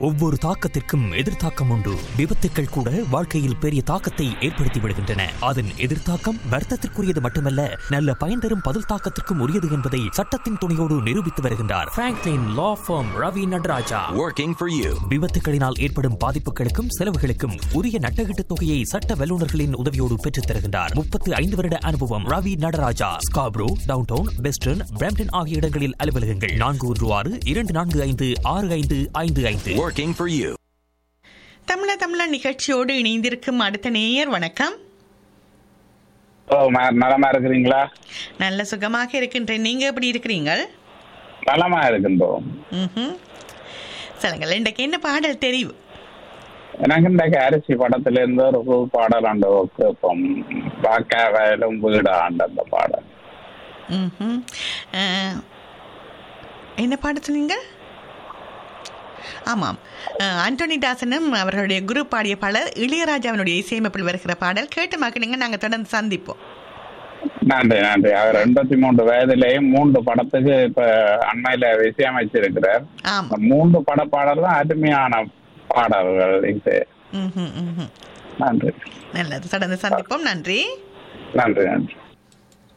ஒவ்வொரு தாக்கத்திற்கும் எதிர்த்தாக்கம் உண்டு விபத்துக்கள் கூட வாழ்க்கையில் பெரிய தாக்கத்தை ஏற்படுத்தி விடுகின்றன அதன் எதிர்த்தாக்கம் வர்த்தத்திற்குரியது மட்டுமல்ல நல்ல பயன் தரும் பதில் தாக்கத்திற்கும் உரியது என்பதை சட்டத்தின் துணையோடு நிரூபித்து வருகின்றார் Franklin law firm Ravi Nataraja Working for you. விபத்துகளினால் ஏற்படும் பாதிப்புகளுக்கும் செலவுகளுக்கும் உரிய நட்டகீட்டு தொகையை சட்ட வல்லுநர்களின் உதவியோடு பெற்றுத் தருகின்றார் முப்பத்து ஐந்து வருட அனுபவம் Ravi Nataraja Scarborough downtown western Brampton ஆகிய இடங்களில் அலுவலகங்கள் நான்கு ஒன்று ஆறு இரண்டு நான்கு ஐந்து ஆறு ஐந்து ஐந்து ஐந்து Working for you. தமிழ தமிழ நிகழ்ச்சியோடு இணைந்திருக்கும் அடுத்த நேயர் வணக்கம் ஓ ம- நலமா இருக்கிறீங்களா நல்ல சுகமாக இருக்கின்றேன் நீங்க எப்படி இருக்கிறீங்கள் நலமா இருக்கின்றோம் ம்ஹும். சொல்லுங்கள் இன்றைக்கு என்ன பாடல் தெரியும் எனக்கு இன்றைக்கு அரிசி படத்துல இருந்து ஒரு புது பாடல் அந்த கேட்போம் வாக்கா வயலும் வீடு ஆண்ட அந்த பாடல் ம்ஹும். அஹ், என்ன பாட சொன்னீங்க ஆமாம் அஹ், ஆண்டோனி தாசனும் அவர்களுடைய குரு பாடிய பாடல் இளையராஜாவினுடைய இசையமைப்பில் வருகிற பாடல் கேட்டு மக்களுங்க நாங்கள் தொடர்ந்து சந்திப்போம் நன்றி நன்றி அவர் எண்பத்தி மூன்று வயதிலேயே மூன்று படத்துக்கு இப்ப அண்மையில இசையமைச்சிருக்கிறார் ஆமாம் அந்த மூன்று பட பாடல் தான் அருமையான பாடல்கள் இது ம்ஹும், ம்ஹும். நன்றி நல்லது தொடர்ந்து சந்திப்போம் நன்றி நன்றி நன்றி